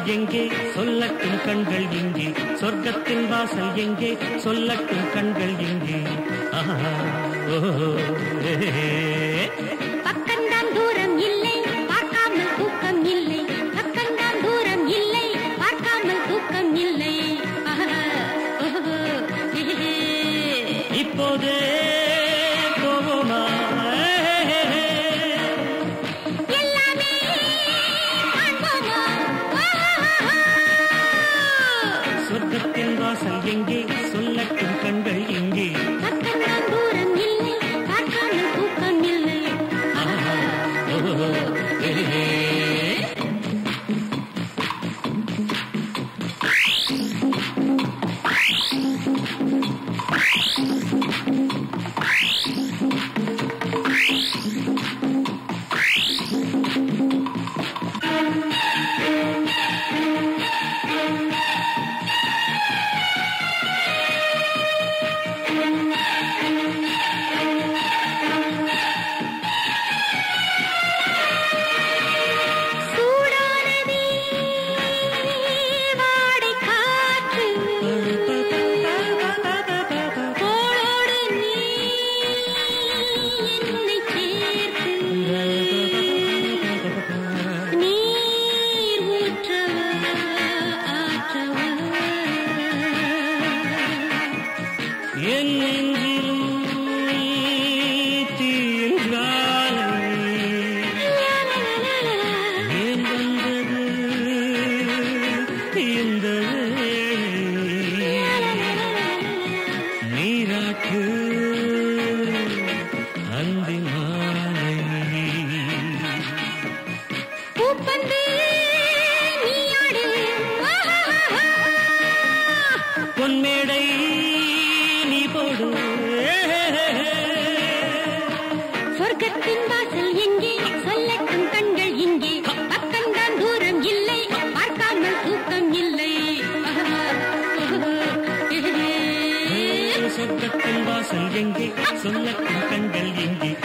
எங்கே சொல்லட்டும் கண்கள் இங்கே சொர்க்கத்தின் வாசல் எங்கே சொல்லட்டும் கண்கள் இங்கே ஆஹா, ஓஹோ, ஏ, பக்கம்தான் தூரம் இல்லை பார்க்காமல் தூக்கம் இல்லை பக்கம்தான் தூரம் இல்லை பார்க்காமல் தூக்கம் இல்லை ஆஹா, ஓஹோ, ஏஹே. இப்போதே போவோமா எல்லாமே காண்போமா? ஆஹா. சொர்க்கத்தின் வாசல் எங்கே சொல்லட்டும் கண்கள் இங்கே பக்கம்தான் தூரம் இல்லை பார்க்காமல் தூக்கம் இல்லை ஆஹா, ஓஹோ, ஏ, ஏ. சூடானதே வாடை காற்று தோளோடு நீ என்னை சேர்த்து நீர் ஊற்றவா ஆற்றவா என் நெஞ்சிலும் தீங்காலை ஏன் வந்தது இந்த வேளை? நீராட்டு அந்தி மாலை பூப்பந்து நீயாடு பொன்மேடை நீ போடு சொர்க்கத்தின் வாசல் எங்கே சொல்லட்டும் கண்கள் இங்கே பக்கம்தான் தூரம் இல்லை பார்க்காமல் தூக்கம் இல்லை சொர்க்கத்தின் வாசல் எங்கே சொல்லட்டும் கண்கள் எங்கே